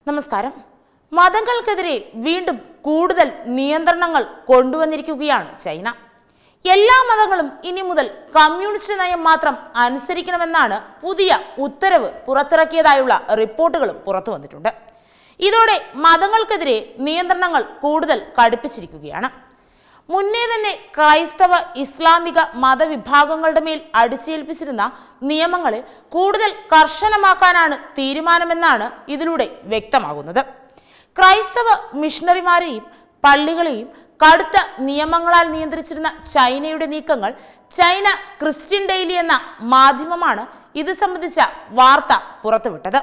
നമസ്കാരം മതങ്ങൾക്കെതിരെ വീണ്ടും കൂടുതൽ നിയന്ത്രണങ്ങൾ കൊണ്ടുവന്നിരിക്കുകയാണ് ചൈന എല്ലാ മതങ്ങളും ഇനി മുതൽ കമ്മ്യൂണിസ്റ്റ് നയം മാത്രം അനുസരിക്കണമെന്നാണ് പുതിയ ഉത്തരവ് പുറത്തിറക്കിയതായുള്ള റിപ്പോർട്ടുകളും പുറത്തു വന്നിട്ടുണ്ട് ഇതോടെ മതങ്ങൾക്കെതിരെ നിയന്ത്രണങ്ങൾ കൂടുതൽ കടുപ്പിച്ചിരിക്കുകയാണ് മുന്നേ തന്നെ ക്രൈസ്തവ ഇസ്ലാമിക മതവിഭാഗങ്ങളുടെ മേൽ അടിച്ചേൽപ്പിച്ചിരുന്ന നിയമങ്ങളെ കൂടുതൽ കർശനമാക്കാനാണ് തീരുമാനമെന്നാണ് ഇതിലൂടെ വ്യക്തമാകുന്നത് ക്രൈസ്തവ മിഷണറിമാരെയും പള്ളികളെയും കടുത്ത നിയമങ്ങളാൽ നിയന്ത്രിച്ചിരുന്ന ചൈനയുടെ നീക്കങ്ങൾ ചൈന ക്രിസ്ത്യൻ ഡെയിലി എന്ന മാധ്യമമാണ് ഇത് സംബന്ധിച്ച വാർത്ത പുറത്തുവിട്ടത്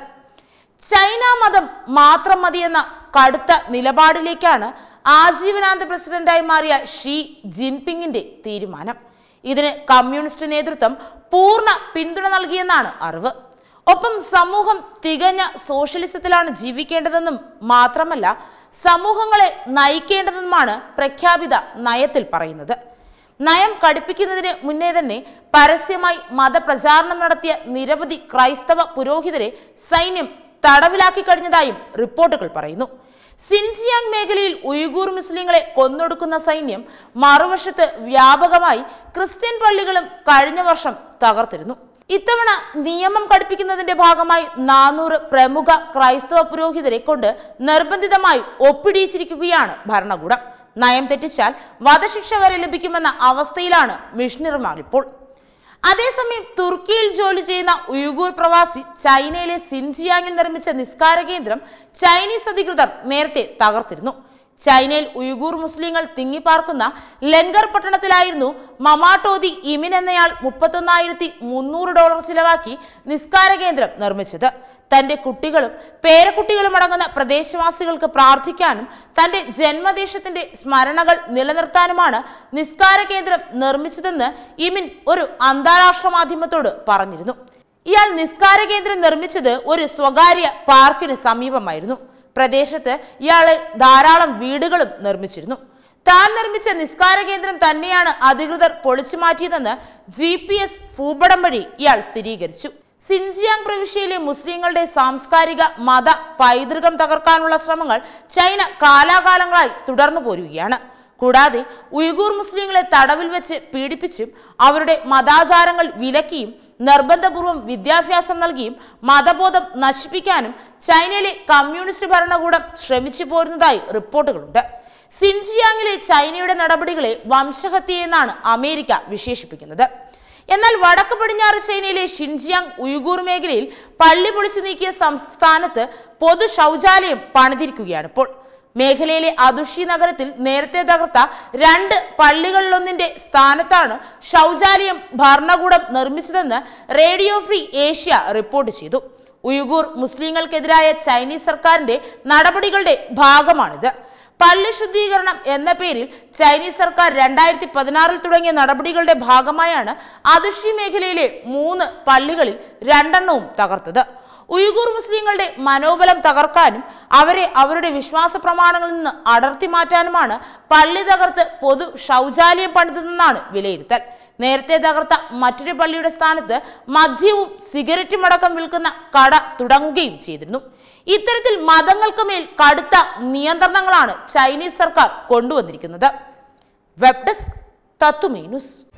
ചൈന മതം മാത്രം മതിയെന്ന കടുത്ത നിലപാടിലേക്കാണ് ആജീവനാന്ത പ്രസിഡന്റായി മാറിയ ഷീ ജിൻപിങ്ങിന്റെ തീരുമാനം ഇതിന് കമ്മ്യൂണിസ്റ്റ് നേതൃത്വം പൂർണ്ണ പിന്തുണ നൽകിയെന്നാണ് അറിവ് ഒപ്പം സമൂഹം തികഞ്ഞ സോഷ്യലിസത്തിലാണ് ജീവിക്കേണ്ടതെന്നും മാത്രമല്ല സമൂഹങ്ങളെ നയിക്കേണ്ടതെന്നുമാണ് പ്രഖ്യാപിത നയത്തിൽ പറയുന്നത് നയം കടുപ്പിക്കുന്നതിന് മുന്നേ തന്നെ പരസ്യമായി മതപ്രചാരണം നടത്തിയ നിരവധി ക്രൈസ്തവ പുരോഹിതരെ സൈന്യം തടവിലാക്കി കഴിഞ്ഞതായും റിപ്പോർട്ടുകൾ പറയുന്നു സിൻജിയാങ് മേഖലയിൽ ഉയ്ഗൂർ മുസ്ലിങ്ങളെ കൊന്നൊടുക്കുന്ന സൈന്യം മറുവശത്ത് വ്യാപകമായി ക്രിസ്ത്യൻ പള്ളികളും കഴിഞ്ഞ വർഷം തകർത്തിരുന്നു ഇത്തവണ നിയമം കടുപ്പിക്കുന്നതിന്റെ ഭാഗമായി നാനൂറ് പ്രമുഖ ക്രൈസ്തവ പുരോഹിതരെ കൊണ്ട് നിർബന്ധിതമായി ഒപ്പിടിയിച്ചിരിക്കുകയാണ് ഭരണകൂടം നയം തെറ്റിച്ചാൽ വധശിക്ഷ വരെ ലഭിക്കുമെന്ന അവസ്ഥയിലാണ് മിഷണറിമാർ ഇപ്പോൾ അതേസമയം തുർക്കിയിൽ ജോലി ചെയ്യുന്ന ഉയുഗൂർ പ്രവാസി ചൈനയിലെ സിൻജിയാങ്ങിൽ നിർമ്മിച്ച നിസ്കാര കേന്ദ്രം ചൈനീസ് അധികൃതർ നേരത്തെ തകർത്തിരുന്നു ചൈനയിൽ ഉയുഗൂർ മുസ്ലിങ്ങൾ തിങ്ങിപ്പാർക്കുന്ന ലങ്കർ പട്ടണത്തിലായിരുന്നു മമാട്ടോദി ഇമിൻ എന്നയാൾ മുപ്പത്തൊന്നായിരത്തി മുന്നൂറ് ഡോളർ ചിലവാക്കി നിസ്കാര കേന്ദ്രം നിർമ്മിച്ചത് തന്റെ കുട്ടികളും പേരക്കുട്ടികളും അടങ്ങുന്ന പ്രദേശവാസികൾക്ക് പ്രാർത്ഥിക്കാനും തന്റെ ജന്മദേശത്തിന്റെ സ്മരണകൾ നിലനിർത്താനുമാണ് നിസ്കാര കേന്ദ്രം നിർമ്മിച്ചതെന്ന് ഇമിൻ ഒരു അന്താരാഷ്ട്ര മാധ്യമത്തോട് പറഞ്ഞിരുന്നു ഇയാൾ നിസ്കാര കേന്ദ്രം നിർമ്മിച്ചത് ഒരു സ്വകാര്യ പാർക്കിന് സമീപമായിരുന്നു പ്രദേശത്ത് ഇയാളെ ധാരാളം വീടുകളും നിർമ്മിച്ചിരുന്നു താൻ നിർമ്മിച്ച നിസ്കാര കേന്ദ്രം തന്നെയാണ് അധികൃതർ പൊളിച്ചു മാറ്റിയതെന്ന് ജി പി എസ് ഭൂപടം വഴി ഇയാൾ സ്ഥിരീകരിച്ചു സിൻജിയാങ് പ്രവിശ്യയിലെ മുസ്ലിങ്ങളുടെ സാംസ്കാരിക മത പൈതൃകം തകർക്കാനുള്ള ശ്രമങ്ങൾ ചൈന കാലാകാലങ്ങളായി തുടർന്നു പോരുകയാണ് കൂടാതെ ഉയ്ഗൂർ മുസ്ലിങ്ങളെ തടവിൽ വെച്ച് പീഡിപ്പിച്ചും അവരുടെ മതാചാരങ്ങൾ വിലക്കിയും നിർബന്ധപൂർവം വിദ്യാഭ്യാസം നൽകിയും മതബോധം നശിപ്പിക്കാനും ചൈനയിലെ കമ്മ്യൂണിസ്റ്റ് ഭരണകൂടം ശ്രമിച്ചു പോരുന്നതായി റിപ്പോർട്ടുകളുണ്ട് സിൻജിയാങ്ങിലെ ചൈനയുടെ നടപടികളെ വംശഹത്യയെന്നാണ് അമേരിക്ക വിശേഷിപ്പിക്കുന്നത് എന്നാൽ വടക്ക് പടിഞ്ഞാറ് ചൈനയിലെ ഷിൻജിയാങ് ഉയ്ഗൂർ മേഖലയിൽ പള്ളി പൊളിച്ചു നീക്കിയ സംസ്ഥാനത്ത് പൊതു ശൗചാലയം പണിതിരിക്കുകയാണ് ഇപ്പോൾ മേഖലയിലെ അതുഷി നഗരത്തിൽ നേരത്തെ തകർത്ത രണ്ട് പള്ളികളിലൊന്നിന്റെ സ്ഥാനത്താണ് ശൗചാലയം ഭരണകൂടം നിർമ്മിച്ചതെന്ന് റേഡിയോ ഫ്രീ ഏഷ്യ റിപ്പോർട്ട് ചെയ്തു ഉയ്ഗൂർ മുസ്ലിങ്ങൾക്കെതിരായ ചൈനീസ് സർക്കാരിന്റെ നടപടികളുടെ ഭാഗമാണിത് പള്ളി ശുദ്ധീകരണം എന്ന പേരിൽ ചൈനീസ് സർക്കാർ രണ്ടായിരത്തി പതിനാറിൽ തുടങ്ങിയ നടപടികളുടെ ഭാഗമായാണ് അതുഷി മേഖലയിലെ മൂന്ന് പള്ളികളിൽ രണ്ടെണ്ണവും തകർത്തത് ഉയ്ഗൂർ മുസ്ലിങ്ങളുടെ മനോബലം തകർക്കാനും അവരെ അവരുടെ വിശ്വാസ പ്രമാണങ്ങളിൽ നിന്ന് അടർത്തി മാറ്റാനുമാണ് പള്ളി തകർത്ത് പൊതു ശൗചാലയം പണിതെന്നാണ് വിലയിരുത്തൽ നേരത്തെ തകർത്ത മറ്റൊരു പള്ളിയുടെ സ്ഥാനത്ത് മദ്യവും സിഗരറ്റും അടക്കം വിൽക്കുന്ന കട തുടങ്ങുകയും ചെയ്തിരുന്നു ഇത്തരത്തിൽ മതങ്ങൾക്ക് മേൽ കടുത്ത നിയന്ത്രണങ്ങളാണ് ചൈനീസ് സർക്കാർ കൊണ്ടുവന്നിരിക്കുന്നത് വെബ് ഡെസ്ക് തത്തുമീ ന്യൂസ്